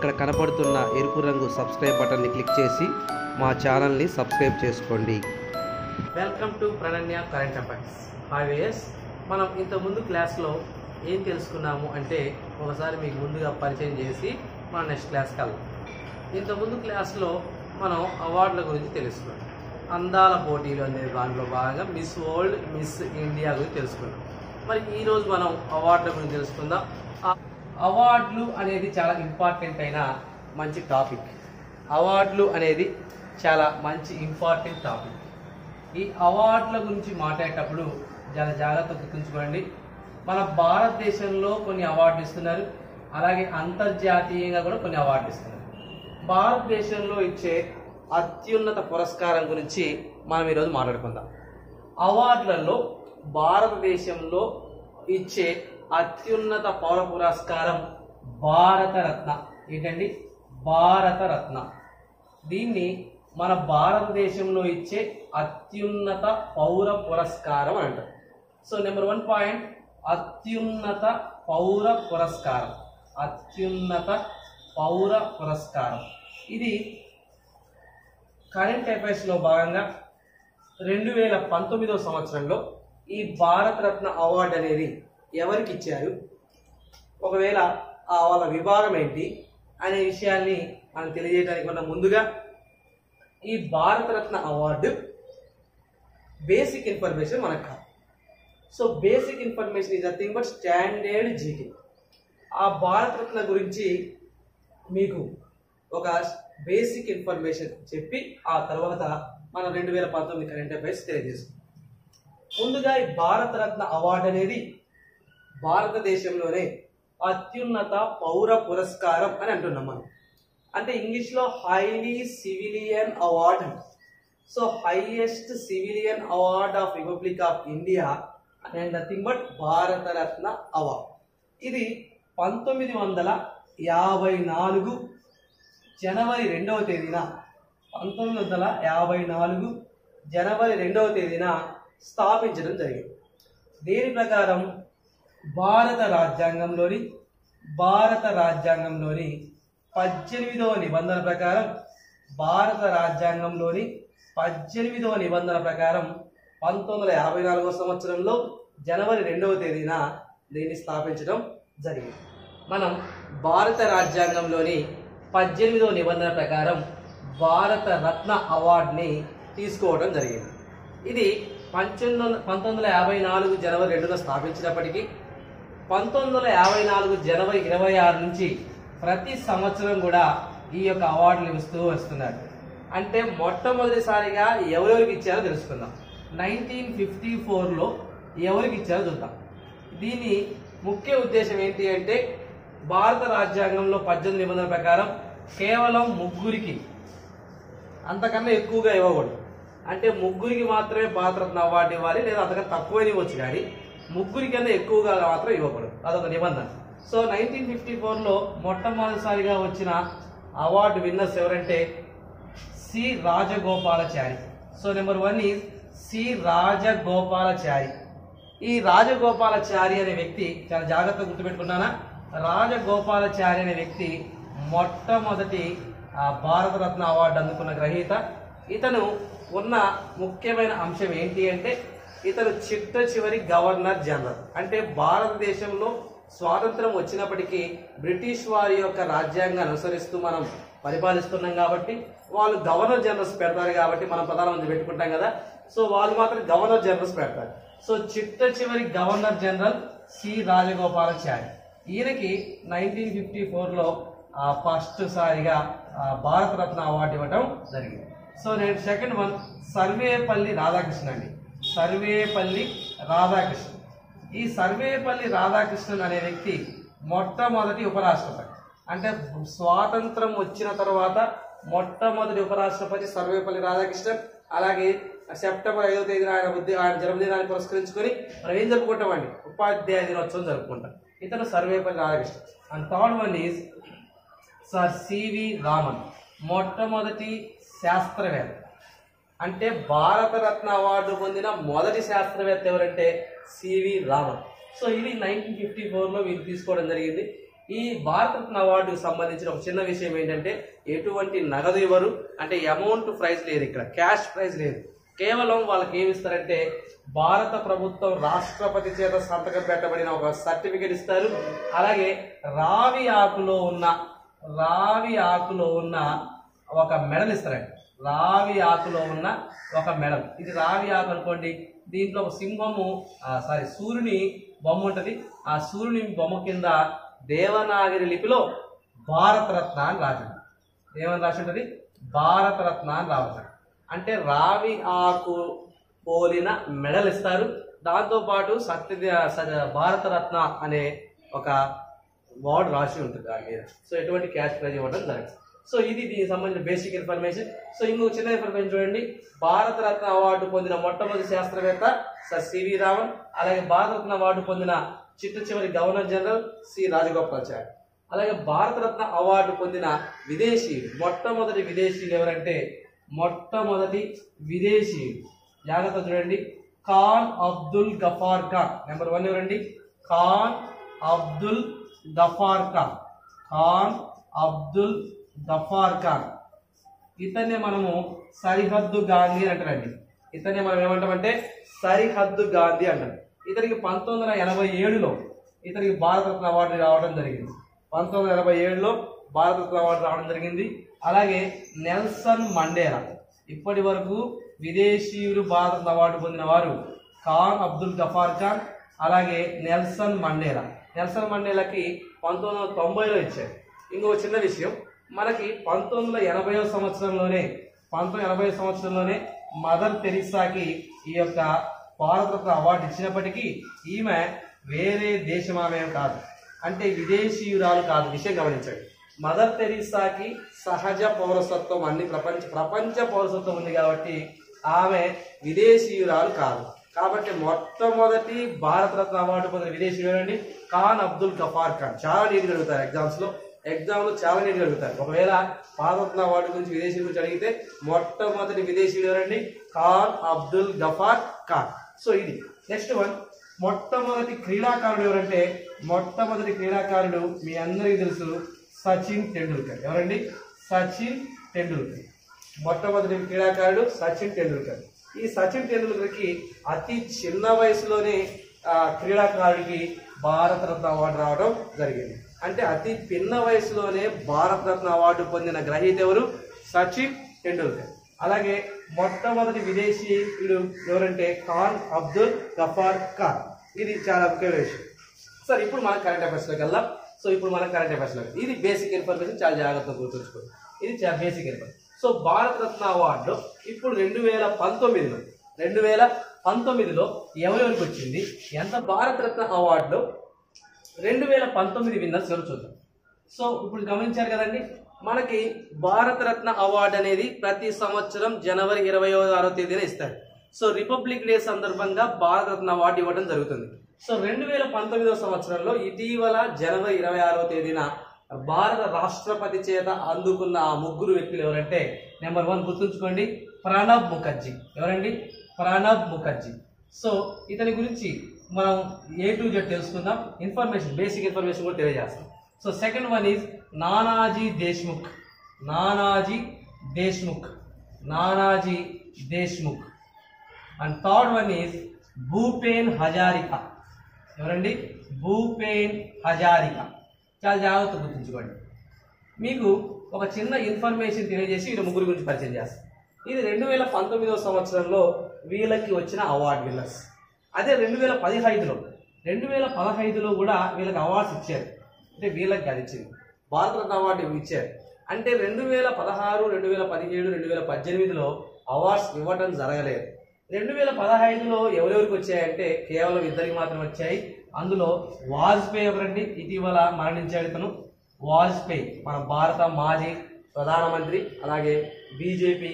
ఇక్కడ కనపడుతున్న ఎరుపు రంగు సబ్స్క్రైబ్ బటన్ని క్లిక్ చేసి మా ఛానల్ని సబ్స్క్రైబ్ చేసుకోండి welcome to Pranannya current affairs హాయ్వేస్ మనం ఇంతకుముందు క్లాస్లో ఏం తెలుసుకున్నాము అంటే ఒకసారి మీకు ముందుగా పరిచయం చేసి మన నెక్స్ట్ క్లాస్కి వెళ్దాం ఇంతకుముందు క్లాస్లో మనం అవార్డుల గురించి తెలుసుకున్నాం అందాల పోటీలు అనే దాంట్లో భాగంగా మిస్ వరల్డ్ మిస్ ఇండియా గురించి తెలుసుకున్నాం మరి ఈరోజు మనం అవార్డుల గురించి తెలుసుకుందాం ఆ అవార్డులు అనేది చాలా ఇంపార్టెంట్ అయిన మంచి టాపిక్ అవార్డులు అనేది చాలా మంచి ఇంపార్టెంట్ టాపిక్ ఈ అవార్డుల గురించి మాట్లాడేటప్పుడు చాలా జాగ్రత్త గుర్తుంచుకోండి మన భారతదేశంలో కొన్ని అవార్డులు ఇస్తున్నారు అలాగే అంతర్జాతీయంగా కూడా కొన్ని అవార్డులు ఇస్తున్నారు భారతదేశంలో ఇచ్చే అత్యున్నత పురస్కారం గురించి మనం ఈరోజు మాట్లాడుకుందాం అవార్డులలో భారతదేశంలో ఇచ్చే అత్యున్నత పౌర పురస్కారం భారతరత్న ఏంటండి భారతరత్న దీన్ని మన భారతదేశంలో ఇచ్చే అత్యున్నత పౌర పురస్కారం అని అంటారు సో నెంబర్ వన్ పాయింట్ అత్యున్నత పౌర పురస్కారం అత్యున్నత పౌర పురస్కారం ఇది కరెంట్ అఫైర్స్లో భాగంగా రెండు వేల పంతొమ్మిదవ సంవత్సరంలో ఈ భారతరత్న అవార్డు అనేది ఎవరికి ఇచ్చారు ఒకవేళ ఆ వాళ్ళ విభాగం ఏంటి అనే విషయాన్ని మనం తెలియజేయడానికి కన్నా ముందుగా ఈ భారతరత్న అవార్డు బేసిక్ ఇన్ఫర్మేషన్ మనకు కాదు so basic information is nothing but standard GK ఆ భారతరత్న గురించి మీకు ఒక బేసిక్ ఇన్ఫర్మేషన్ చెప్పి ఆ తర్వాత మనం రెండు వేల పంతొమ్మిది కరెంట్ అఫైర్స్ తెలియజేస్తాం ముందుగా ఈ భారతరత్న అవార్డు అనేది భారతదేశంలోనే అత్యున్నత పౌర పురస్కారం అని అంటున్నాం మనం అంటే ఇంగ్లీష్లో హైలీ సివిలియన్ అవార్డ్ అంట so highest civilian award of republic of India and nothing but Bharat Ratna award ఇది పంతొమ్మిది వందల యాభై నాలుగు జనవరి రెండవ తేదీన పంతొమ్మిది వందల యాభై నాలుగు జనవరి రెండవ తేదీన స్థాపించడం జరిగింది దీని ప్రకారం భారత రాజ్యాంగంలోని భారత రాజ్యాంగంలోని పద్దెనిమిదవ నిబంధన ప్రకారం భారత రాజ్యాంగంలోని పద్దెనిమిదవ నిబంధన ప్రకారం పంతొమ్మిది వందల యాభై నాలుగవ సంవత్సరంలో జనవరి రెండవ తేదీన దీన్ని స్థాపించడం జరిగింది మనం భారత రాజ్యాంగంలోని పద్దెనిమిదవ నిబంధన ప్రకారం భారత రత్న అవార్డుని తీసుకోవడం జరిగింది ఇది పంతొమ్మిది వందల పంతొమ్మిది వందల యాభై నాలుగు జనవరి రెండున స్థాపించినప్పటికీ పంతొమ్మిది వందల యాభై నాలుగు జనవరి ఇరవై ఆరు నుంచి ప్రతి సంవత్సరం కూడా ఈ యొక్క అవార్డులు ఇస్తూ వస్తున్నారు అంటే మొట్టమొదటిసారిగా ఎవరెవరికి ఇచ్చారో తెలుసుకుందాం నైన్టీన్ ఫిఫ్టీ ఫోర్లో ఎవరికి ఇచ్చారో చూద్దాం దీని ముఖ్య ఉద్దేశం ఏంటి అంటే భారత రాజ్యాంగంలో పద్దెనిమిది నిబంధనల ప్రకారం కేవలం ముగ్గురికి అంతకన్నా ఎక్కువగా ఇవ్వకూడదు అంటే ముగ్గురికి మాత్రమే భారతరత్న అవార్డు ఇవ్వాలి లేదా అంతకన్నా తక్కువ ఇవ్వచ్చు కానీ ముగ్గురి కన్నా ఎక్కువగా మాత్రం ఇవ్వకూడదు అదొక నిబంధన సో నైన్టీన్ ఫిఫ్టీ ఫోర్లో మొట్టమొదటిసారిగా వచ్చిన అవార్డు విన్నర్స్ ఎవరంటే C Rajagopalachari so number one is C Rajagopalachari ఈ రాజగోపాలచారి అనే వ్యక్తి చాలా జాగ్రత్తగా గుర్తుపెట్టుకున్నానా రాజగోపాలచారి అనే వ్యక్తి మొట్టమొదటి ఆ, భారతరత్న అవార్డు అందుకున్న గ్రహీత ఇతను ఉన్న ముఖ్యమైన అంశం ఏంటి అంటే ఇతను చిట్ట చివరి గవర్నర్ జనరల్ అంటే భారతదేశంలో స్వాతంత్రం వచ్చినప్పటికీ బ్రిటిష్ వారి యొక్క రాజ్యాంగాన్ని అనుసరిస్తూ మనం పరిపాలిస్తున్నాం కాబట్టి వాళ్ళు గవర్నర్ జనరల్స్ పెడతారు కాబట్టి మనం ప్రధానమంత్రి పెట్టుకుంటాం కదా సో వాళ్ళు మాత్రం గవర్నర్ జనరల్స్ పెడతారు సో చిట్ట చివరి గవర్నర్ జనరల్ సి రాజగోపాలాచారి ఈయనకి నైన్టీన్ ఫిఫ్టీ ఫోర్లో ఫస్ట్ సారిగా ఆ, భారతరత్న అవార్డు ఇవ్వడం జరిగింది సో నేను సెకండ్ వన్ సర్వేపల్లి రాధాకృష్ణ అండి సర్వేపల్లి రాధాకృష్ణ ఈ సర్వేపల్లి రాధాకృష్ణన్ అనే వ్యక్తి మొట్టమొదటి ఉపరాష్ట్రపతి అంటే స్వాతంత్రం వచ్చిన తర్వాత మొట్టమొదటి ఉపరాష్ట్రపతి సర్వేపల్లి రాధాకృష్ణన్ అలాగే సెప్టెంబర్ ఐదో తేదీన ఆయన బుద్ధి ఆయన జన్మదినాన్ని పురస్కరించుకొని మనం ఏం జరుపుకుంటామండి ఉపాధ్యాయ దినోత్సవం జరుపుకుంటాం ఇతను Sarvepalli Radhakrishna and third one is sir CV Raman మొట్టమొదటి శాస్త్రవేత్త అంటే భారతరత్న అవార్డు పొందిన మొదటి శాస్త్రవేత్త ఎవరంటే సివి రామన్ సో ఇది నైన్టీన్ ఫిఫ్టీ ఫోర్లో వీరు తీసుకోవడం జరిగింది ఈ భారతరత్న అవార్డుకు సంబంధించిన ఒక చిన్న విషయం ఏంటంటే ఎటువంటి నగదు ఇవ్వరు అంటే అమౌంట్ ప్రైజ్ లేదు ఇక్కడ క్యాష్ ప్రైజ్ లేదు కేవలం వాళ్ళకి ఏమి ఇస్తారంటే భారత ప్రభుత్వం రాష్ట్రపతి చేత సంతకం పెట్టబడిన ఒక సర్టిఫికేట్ ఇస్తారు అలాగే రావి ఆకులో ఉన్న రావి ఆకులో ఉన్న ఒక మెడల్ ఇస్తారండి రావి ఆకులో ఉన్న ఒక మెడల్ ఇది రావి ఆకు అనుకోండి దీంట్లో ఒక సింహము సారీ సూర్యుని బొమ్మ ఉంటుంది ఆ సూర్యుని బొమ్మ కింద దేవనాగరి లిపిలో భారతరత్న అని రాసింది ఏమని రాసి ఉంటుంది భారతరత్న అని రావచ్చు అంటే రావి ఆకు పోలిన మెడల్ ఇస్తారు దాంతోపాటు సత్య స- భారతరత్న అనే ఒక వార్డ్ రాసి ఉంటుంది దాని మీద సో ఎటువంటి క్యాష్ ప్రైజ్ ఇవ్వడం జరుగుతుంది సో ఇది దీనికి సంబంధించిన బేసిక్ ఇన్ఫర్మేషన్ సో ఇంకొక చిన్న ఇన్ఫర్మేషన్ చూడండి భారతరత్న అవార్డు పొందిన మొట్టమొదటి శాస్త్రవేత్త సర్ సివి రామన్ అలాగే భారతరత్న అవార్డు పొందిన చిట్ట చివరి గవర్నర్ జనరల్ సి రాజగోపాలాచారి అలాగే భారతరత్న అవార్డు పొందిన విదేశీయులు మొట్టమొదటి విదేశీయులు ఎవరంటే మొట్టమొదటి విదేశీయులు జాగ్రత్త చూడండి ఖాన్ అబ్దుల్ గఫార్ ఖాన్ నెంబర్ వన్ ఎవరండి ఖాన్ అబ్దుల్ గఫార్ ఖాన్ ఖాన్ అబ్దుల్ గఫార్ ఖాన్ ఇతన్నే మనము సరిహద్దు గాంధీ అని అంటారండి ఇతన్నే మనం ఏమంటామంటే సరిహద్దు గాంధీ అంటాం ఇతనికి పంతొమ్మిది వందల ఎనభై ఏడులో ఇతనికి భారతరత్న అవార్డు రావడం జరిగింది పంతొమ్మిది వందల ఎనభై ఏడులో భారతరత్న అవార్డు రావడం జరిగింది అలాగే నెల్సన్ మండేలా ఇప్పటి వరకు విదేశీయులు భారతరత్న అవార్డు పొందిన వారు ఖాన్ అబ్దుల్ గఫార్ ఖాన్ అలాగే నెల్సన్ మండేలా నెల్సన్ మండేలాకి పంతొమ్మిది వందల తొంభైలో ఇచ్చారు ఇంకొక చిన్న విషయం మనకి పంతొమ్మిది వందల ఎనభై సంవత్సరంలోనే పంతొమ్మిది ఎనభై సంవత్సరంలోనే మదర్ తెరిసాకి ఈ యొక్క భారతరత్న అవార్డు ఇచ్చినప్పటికీ ఈమె వేరే దేశం ఆమె కాదు అంటే విదేశీయురాలు కాదు విషయం గమనించండి మదర్ తెరిసాకి సహజ పౌరసత్వం అన్ని ప్రపంచ ప్రపంచ పౌరసత్వం ఉంది కాబట్టి ఆమె విదేశీయురాలు కాదు కాబట్టి మొట్టమొదటి భారతరత్న అవార్డు పొందిన విదేశీయుడు ఎవరండి ఖాన్ అబ్దుల్ గఫార్ ఖాన్ చాలా నీట్గా అడుగుతారు ఎగ్జామ్స్ లో ఎగ్జామ్ లో చాలా నీట్గా అడుగుతారు ఒకవేళ భారతరత్న అవార్డు గురించి విదేశీ గురించి అడిగితే మొట్టమొదటి విదేశీయుడు ఎవరండి ఖాన్ అబ్దుల్ గఫార్ ఖాన్ సో ఇది నెక్స్ట్ వన్ మొట్టమొదటి క్రీడాకారుడు ఎవరంటే మొట్టమొదటి క్రీడాకారుడు మీ అందరికీ తెలుసు సచిన్ టెండూల్కర్ ఎవరండి సచిన్ టెండూల్కర్ మొట్టమొదటి క్రీడాకారుడు సచిన్ టెండూల్కర్ ఈ సచిన్ టెండూల్కర్కి అతి చిన్న వయసులోనే ఆ, క్రీడాకారుడికి భారతరత్న అవార్డు రావడం జరిగింది అంటే అతి పిన్న వయసులోనే భారతరత్న అవార్డు పొందిన గ్రహీత ఎవరు సచిన్ టెండూల్కర్ అలాగే మొట్టమొదటి విదేశీయుడు ఎవరంటే ఖాన్ అబ్దుల్ గఫార్ ఖాన్ ఇది చాలా ముఖ్యమైన విషయం సార్ ఇప్పుడు మనం కరెంట్ అఫైర్స్లోకి వెళ్దాం సో ఇప్పుడు మనం కరెంట్ అఫైర్స్లో ఇది బేసిక్ ఇన్ఫర్మేషన్ చాలా జాగ్రత్తగా గుర్తుంచుకోండి ఇది చాలా basic information so Bharat Ratna award ఇప్పుడు రెండు వేల పంతొమ్మిదిలో రెండు వేల పంతొమ్మిదిలో ఎవరెవరికి వచ్చింది ఎంత భారతరత్న అవార్డులో రెండు వేల పంతొమ్మిది విన్నర్స్ ఎవరు చూద్దాం సో ఇప్పుడు గమనించారు కదండి మనకి భారతరత్న అవార్డు అనేది ప్రతి సంవత్సరం జనవరి ఇరవై ఆరో తేదీన ఇస్తారు సో రిపబ్లిక్ డే సందర్భంగా భారతరత్న అవార్డు ఇవ్వడం జరుగుతుంది సో రెండు వేల పంతొమ్మిదవ సంవత్సరంలో ఇటీవల జనవరి ఇరవై ఆరో తేదీన భారత రాష్ట్రపతి చేత అందుకున్న ఆ ముగ్గురు వ్యక్తులు ఎవరంటే నెంబర్ వన్ గుర్తుంచుకోండి ప్రణబ్ ముఖర్జీ ఎవరండి ప్రణబ్ ముఖర్జీ సో ఇతని గురించి మనం ఏ టు జెడ్ తెలుసుకుందాం ఇన్ఫర్మేషన్ బేసిక్ ఇన్ఫర్మేషన్ కూడా తెలియజేస్తాం so second one is Nanaji Deshmukh Nanaji Deshmukh Nanaji Deshmukh and third one is Bhupen Hazarika ఎవరండి భూపేన్ హజారికా చాలా జాగ్రత్త గుర్తుంచుకోండి మీకు ఒక చిన్న ఇన్ఫర్మేషన్ తెలియజేసి వీళ్ళ ముగ్గురు గురించి పరిచయం చేస్తాం ఇది రెండు వేల పంతొమ్మిదవ సంవత్సరంలో వీళ్ళకి వచ్చిన అవార్డు విన్నర్స్ అదే రెండు వేల పదిహైదులో రెండు వేల పదహైదులో కూడా వీళ్ళకి అవార్డ్స్ ఇచ్చారు అంటే వీళ్ళకి అది ఇచ్చింది భారతరత్న అవార్డు ఇచ్చారు అంటే రెండు వేల పదహారు రెండు వేల పదిహేడు రెండు వేల పద్దెనిమిదిలో అవార్డ్స్ ఇవ్వటం జరగలేదు రెండు వేల పదహైదులో ఎవరెవరికి వచ్చాయంటే కేవలం ఇద్దరికి మాత్రం వచ్చాయి అందులో వాజ్పేయి ఎవరండి ఇటీవల మరణించాడు ఇతను వాజ్పేయి మన భారత మాజీ ప్రధానమంత్రి అలాగే బీజేపీ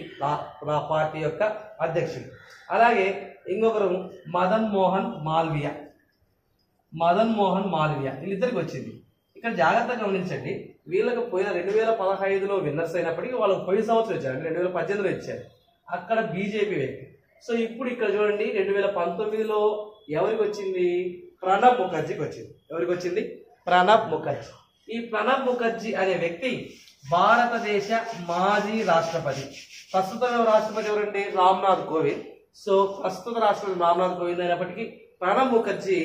పార్టీ యొక్క అధ్యక్షుడు అలాగే ఇంకొకరు మదన్ మోహన్ మాల్వియా మదన్ మోహన్ మాల్వియా వీళ్ళిద్దరికి వచ్చింది ఇక్కడ జాగ్రత్తగా గమనించండి వీళ్ళకి పోయిన రెండు వేల పదహైదులో విన్నర్స్ అయినప్పటికీ వాళ్ళకి పోయిన సంవత్సరం ఇచ్చారు అంటే రెండు వేల పద్దెనిమిదిలో ఇచ్చారు అక్కడ బీజేపీ వ్యక్తి సో ఇప్పుడు ఇక్కడ చూడండి రెండు వేల పంతొమ్మిదిలో ఎవరికి వచ్చింది ప్రణబ్ ముఖర్జీకి వచ్చింది ఎవరికి వచ్చింది ప్రణబ్ ముఖర్జీ ఈ ప్రణబ్ ముఖర్జీ అనే వ్యక్తి భారతదేశ మాజీ రాష్ట్రపతి ప్రస్తుతం ఎవరు రాష్ట్రపతి ఎవరంటే రామ్నాథ్ కోవింద్ సో ప్రస్తుత రాష్ట్రపతి రామ్నాథ్ కోవింద్ అయినప్పటికీ ప్రణబ్ ముఖర్జీ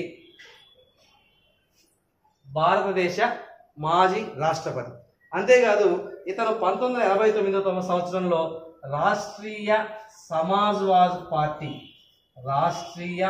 భారతదేశ మాజీ రాష్ట్రపతి అంతేకాదు ఇతను పంతొమ్మిది వందల ఎనభై తొమ్మిదవ సంవత్సరంలో రాష్ట్రీయ సమాజ్వాద్ పార్టీ రాష్ట్రీయ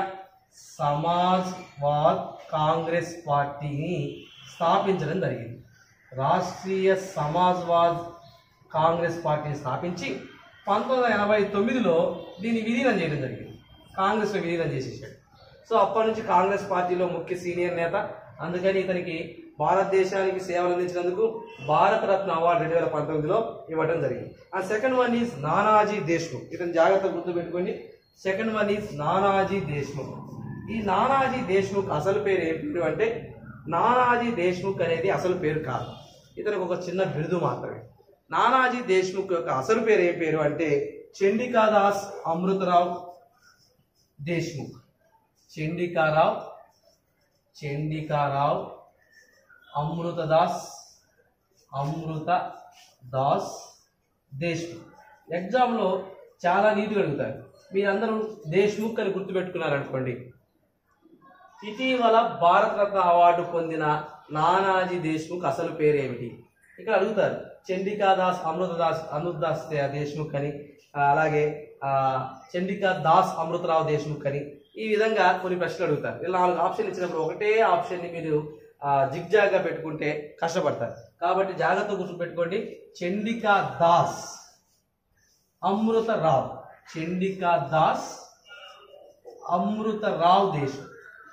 సమాజ్వాద్ కాంగ్రెస్ పార్టీని స్థాపించడం జరిగింది రాష్ట్రీయ సమాజ్వాద్ కాంగ్రెస్ పార్టీని స్థాపించి పంతొమ్మిది వందల ఎనభై తొమ్మిదిలో దీన్ని విలీనం చేయడం జరిగింది కాంగ్రెస్లో విలీనం చేసేసాడు సో అప్పటి నుంచి కాంగ్రెస్ పార్టీలో ముఖ్య సీనియర్ నేత అందుకని ఇతనికి భారతదేశానికి సేవలు అందించినందుకు భారతరత్న అవార్డు రెండు వేల పంతొమ్మిదిలో ఇవ్వడం జరిగింది ఆ second one is Nanaji Deshmukh ఇతను జాగ్రత్త గుర్తుపెట్టుకోండి second one is Nanaji Deshmukh ఈ నానాజీ దేశ్ముఖ్ అసలు పేరు ఏ పేరు అంటే నానాజీ దేశ్ముఖ్ అనేది అసలు పేరు కాదు ఇతనికి ఒక చిన్న బిరుదు మాత్రమే నానాజీ దేశ్ముఖ్ యొక్క అసలు పేరు ఏ పేరు అంటే చండికాదాస్ అమృతరావు దేశ్ముఖ్ చండికారావు చండికారావు అమృతదాస్ అమృత దాస్ దేశ్ముఖ్ ఎగ్జామ్లో చాలా నీట్గా అడుగుతారు మీరందరూ దేశ్ముఖ్ అని గుర్తుపెట్టుకున్నారనుకోండి ఇటీవల భారతరత్న అవార్డు పొందిన నానాజీ దేశ్ముఖ్ అసలు పేరేమిటి ఇక్కడ అడుగుతారు చండికా దాస్ అమృతదాస్ అమృతదాస్ దేశ్ముఖ్ అని ఆ, అలాగే ఆ, చండికా దాస్ అమృతరావు దేశ్ముఖ్ అని ఈ విధంగా కొన్ని ప్రశ్నలు అడుగుతారు ఇలా నాలుగు ఆప్షన్ ఇచ్చినప్పుడు ఒకటే ఆప్షన్ని మీరు జిగ్జాగ్గా పెట్టుకుంటే కష్టపడతారు కాబట్టి జాగ్రత్త గుర్తుపెట్టుకోండి చండికా దాస్ అమృతరావు చండికా దాస్ అమృతరావు దేశ్ముఖ్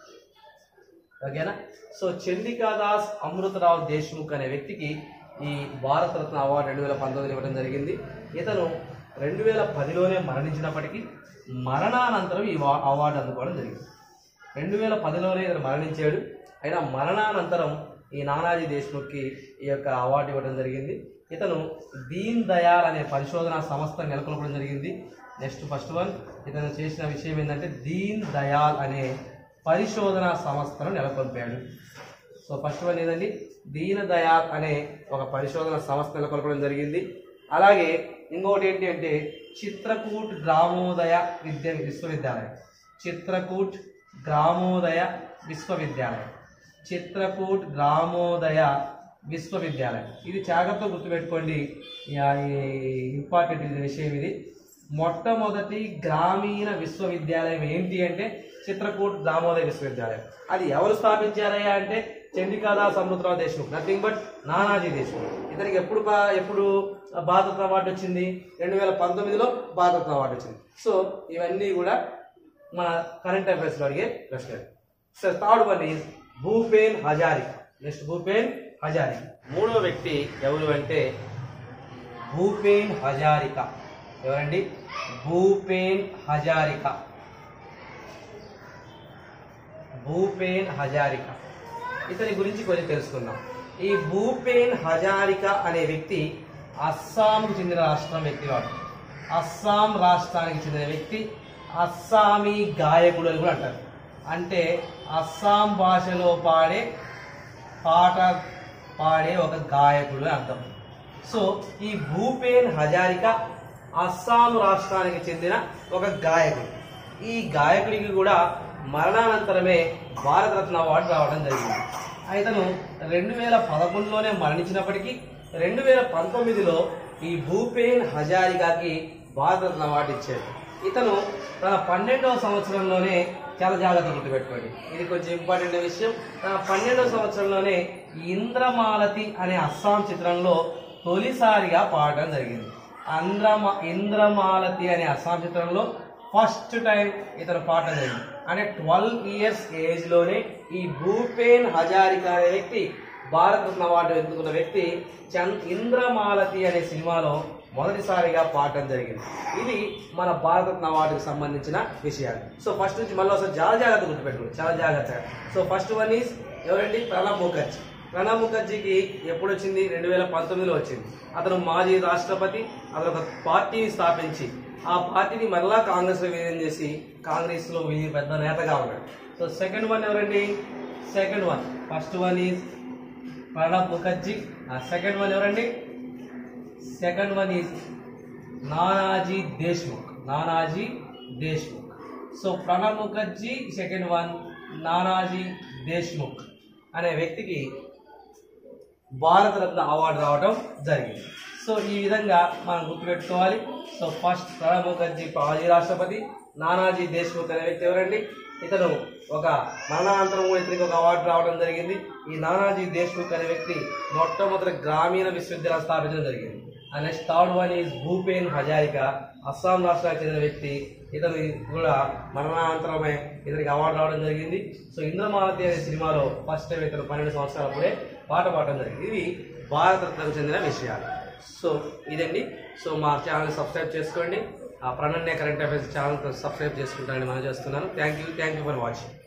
ఓకేనా సో చండికాదాస్ అమృతరావు దేశ్ముఖ్ అనే వ్యక్తికి ఈ భారతరత్న అవార్డు రెండు వేల పంతొమ్మిది ఇవ్వడం జరిగింది ఇతను రెండు వేల పదిలోనే మరణించినప్పటికీ మరణానంతరం ఈ వా- అవార్డు అందుకోవడం జరిగింది రెండు వేల పదిలోనే ఇతను మరణించాడు అయినా మరణానంతరం ఈ నానాజీ దేశ్ముఖ్కి ఈ యొక్క అవార్డు ఇవ్వడం జరిగింది ఇతను దీన్ దయాల్ అనే పరిశోధనా సంస్థ నెలకొల్పడం జరిగింది నెక్స్ట్ ఫస్ట్ వన్ ఇతను చేసిన విషయం ఏంటంటే దీన్ దయాల్ అనే పరిశోధనా సంస్థను నెలకొల్పాడు సో ఫస్ట్ వన్ ఏదండి దీన్ దయాల్ అనే ఒక పరిశోధన సంస్థ నెలకొల్పడం జరిగింది అలాగే ఇంకొకటి ఏంటి అంటే చిత్రకూట్ గ్రామోదయ విద్య విశ్వవిద్యాలయం చిత్రకూట్ గ్రామోదయ విశ్వవిద్యాలయం చిత్రకూట్ గ్రామోదయ విశ్వవిద్యాలయం ఇది జాగ్రత్త గుర్తుపెట్టుకోండి యా- ఈ ఇంపార్టెంట్ ఇది విషయం ఇది మొట్టమొదటి గ్రామీణ విశ్వవిద్యాలయం ఏంటి అంటే చిత్రకూట్ గ్రామోదయ విశ్వవిద్యాలయం అది ఎవరు స్థాపించారయ్యా అంటే చండికాదాస్ అమృతరావు దేశ్ముఖ్ నథింగ్ బట్ నానాజీ దేశ్ముఖ్ ఇతనికి ఎప్పుడు బా- ఎప్పుడు భారతరత్న అవార్డు వచ్చింది రెండు వేల పంతొమ్మిదిలో భారతరత్న అవార్డు వచ్చింది సో ఇవన్నీ కూడా మన కరెంట్ అఫైర్స్లో అడిగే ప్రశ్నలు so third one is Bhupen Hazarika next Bhupen Hazarika మూడో వ్యక్తి ఎవరు అంటే భూపేన్ హజారికా ఎవరండి భూపేన్ హజారికా భూపేన్ హజారికా ఇతని గురించి కొంచెం తెలుసుకుందాం ఈ భూపేన్ హజారికా అనే వ్యక్తి అస్సాంకు చెందిన రాష్ట్రం వ్యక్తి వాడు అస్సాం రాష్ట్రానికి చెందిన వ్యక్తి అస్సామీ గాయకుడు అని కూడా అంటారు అంటే అస్సాం భాషలో పాడే పాట పాడే ఒక గాయకుడు అని అర్థం సో ఈ భూపేన్ హజారికా అస్సాం రాష్ట్రానికి చెందిన ఒక గాయకుడు ఈ గాయకుడికి కూడా మరణానంతరమే భారతరత్న అవార్డు రావడం జరిగింది ఇతను రెండు వేల పదకొండులోనే మరణించినప్పటికీ రెండు వేల పంతొమ్మిదిలో ఈ భూపేన్ హజారికాకి భారతరత్న అవార్డు ఇచ్చాడు ఇతను తన పన్నెండవ సంవత్సరంలోనే చాలా జాగ్రత్త గుర్తుపెట్టుకోండి ఇది కొంచెం ఇంపార్టెంట్ విషయం తన పన్నెండవ సంవత్సరంలోనే ఇంద్రమాలతి అనే అస్సాం చిత్రంలో తొలిసారిగా పాడడం జరిగింది అంద్రమ ఇంద్రమాలతి అనే అస్సాం చిత్రంలో ఫస్ట్ టైం ఇతను పాడడం జరిగింది అంటే ట్వెల్వ్ ఇయర్స్ ఏజ్ లోనే ఈ భూపేన్ హజారికా అనే వ్యక్తి భారతరత్న అవార్డు ఎందుకున్న వ్యక్తి చంద్ ఇంద్రమాలతి అనే సినిమాలో మొదటిసారిగా పాడటం జరిగింది ఇది మన భారతరత్న అవార్డుకు సంబంధించిన విషయాలు సో ఫస్ట్ నుంచి మళ్ళీ ఒకసారి చాలా జాగ్రత్త గుర్తుపెట్టుకోండి చాలా జాగ్రత్తగా సో ఫస్ట్ వన్ ఈజ్ ఎవరండి ప్రణబ్ ముఖర్జీ ప్రణబ్ ముఖర్జీకి ఎప్పుడు వచ్చింది రెండు వేల పంతొమ్మిదిలో వచ్చింది అతను మాజీ రాష్ట్రపతి అతను ఒక పార్టీని స్థాపించి ఆ పార్టీని మరలా కాంగ్రెస్ లో విలీనం చేసి కాంగ్రెస్ లో విలీన పెద్ద నేతగా ఉన్నాడు సో సెకండ్ వన్ ఎవరండి second one first one is Pranab Mukherjee second one ఎవరండి second one is Nanaji Deshmukh Nanaji Deshmukh so Pranab Mukherjee second one Nanaji Deshmukh అనే వ్యక్తికి భారతరత్న అవార్డు రావడం జరిగింది సో ఈ విధంగా మనం గుర్తుపెట్టుకోవాలి సో ఫస్ట్ ప్రణబ్ ముఖర్జీ మాజీ రాష్ట్రపతి నానాజీ దేశ్ముఖ్ అనే వ్యక్తి ఎవరండి ఇతను ఒక మరణానంతరం కూడా ఇతనికి ఒక అవార్డు రావడం జరిగింది ఈ నానాజీ దేశ్ముఖ్ అనే వ్యక్తి మొట్టమొదటి గ్రామీణ విశ్వవిద్యాలయం స్థాపించడం జరిగింది and next third one is Bhupen Hazarika Assam రాష్ట్రానికి చెందిన వ్యక్తి ఇతను కూడా మరణానంతరమే ఇతనికి అవార్డు రావడం జరిగింది సో ఇంద్రమాలతి అనే సినిమాలో ఫస్ట్ టైం ఇతను పన్నెండు సంవత్సరాలప్పుడే పాట పాడడం జరిగింది ఇవి భారతరత్నకు చెందిన విషయాలు సో ఇదండి సో మా ఛానల్ సబ్స్క్రైబ్ చేసుకోండి ఆ Pranannya current affairs channel subscribe చేసుకుంటానని మనం చేస్తున్నాను thank you thank you for watching